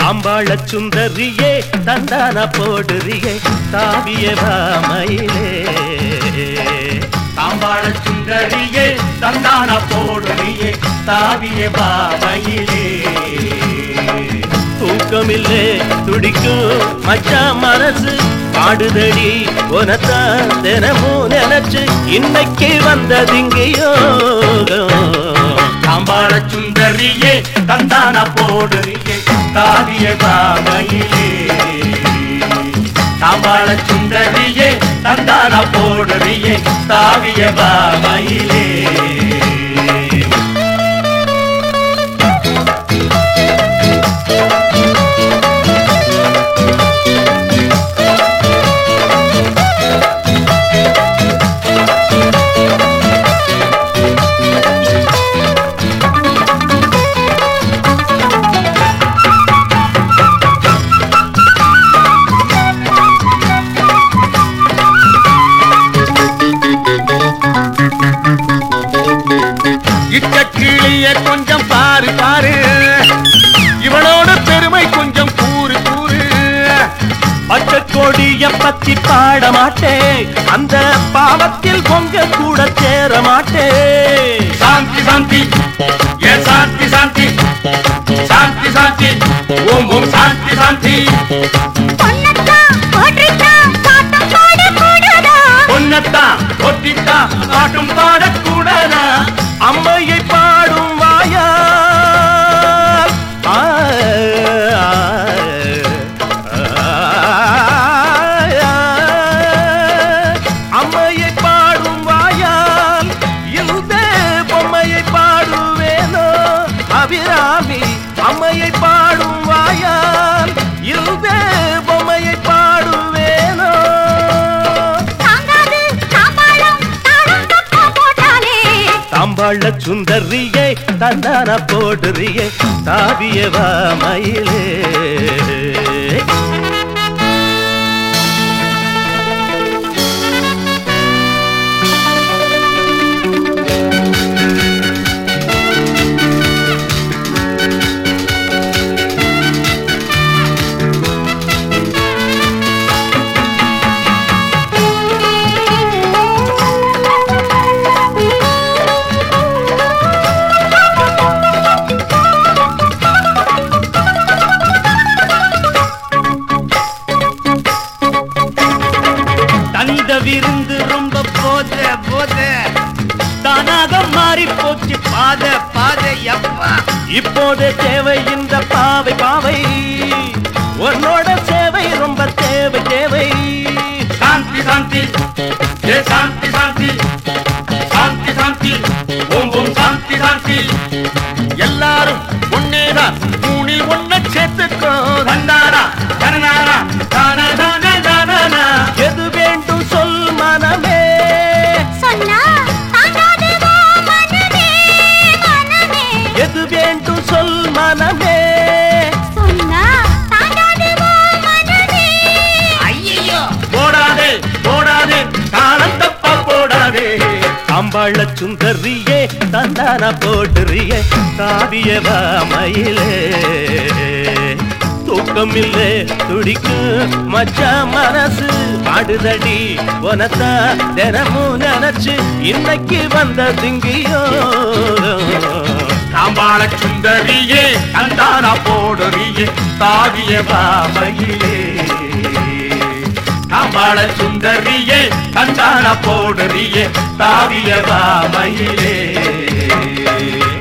தாம்பாள சுந்தரியே தந்தான போடுறியே தாவிய வாமையிலே தாம்பாள சுந்தரியே தந்தான போடுறியே தாவிய பாவையிலே தூக்கமில்லே துடிக்கும் மச்சா மனசு பாடுதடி உனத்தான் தினமும் நினைச்சு இன்னைக்கு வந்ததிங்கயோ தாம்பாள சுந்தரியே தந்தான போடுறியே தாவிய பாவையிலே தாம்பாள சுந்தரியே தந்தான போடுறியே தாவிய பாவையிலே இச்சக்கிளிய கொஞ்சம் பாரு பாரு இவளோட பெருமை கொஞ்சம் கூறு கூறு பச்சை கொடிய பத்தி பாட மாட்டேன் அந்த பாவத்தில் பொங்க கூட சேர மாட்டேன் சாந்தி சாந்தி ஏ சாந்தி சாந்தி சாந்தி சாந்தி ஓம் ஓம் சாந்தி சாந்தி பொன்னத்தான் ஒட்டித்தான் பாட்டும் பாடக்கூடாதா அம்மையை பாடும் வாயா ஆ, ஆ, ஆ, அம்மையை பாடும் வாயால் இந்த பொம்மையை பாடுவேனோ அபிராமி அம்மையை பாடும் வாயால் இந்த பொம்மையை பாடுவேனோ தாம்பாள சுந்தரியே தந்தான போடுறியே தாவியவா மயிலே தந்த விருந்து ரொம்ப போத போத தானாக மாறி போச்சு பாத பாத எப்பா இப்போது தேவை இந்த பாவை பாவை உன்னோட சேவை ரொம்ப தேவை தேவை சாந்தி சாந்தி ஏ சாந்தி சாந்தி சாந்தி சாந்தி ஓம் ஓம் சாந்தி சாந்தி எல்லாரும் ஒன்னேதான் மூணில் ஒன்ன சேர்த்துக்கோ தந்தாரா தனநாரா தான தான தானா எது வேண்டும் சொல் மனமே எது வேண்டும் சொல் மனமே போடாதே போடாதே தாளம் தப்பா போடாதே அம்பாள சுந்தரியே தந்தான போடுறியே தாவியவா மயிலே தூக்கமில்லே துடிக்கும் மச்சா மனசு பாடுதடி உனத்தா தினமும் நினைச்சு இன்னைக்கு வந்த திங்கியோ தாம்பாள சுந்தரியே தந்தானா போடுறியே தாவிய பாவையிலே தாம்பாள சுந்தரியே தந்தானா போடுறியே தாவிய பாவையிலே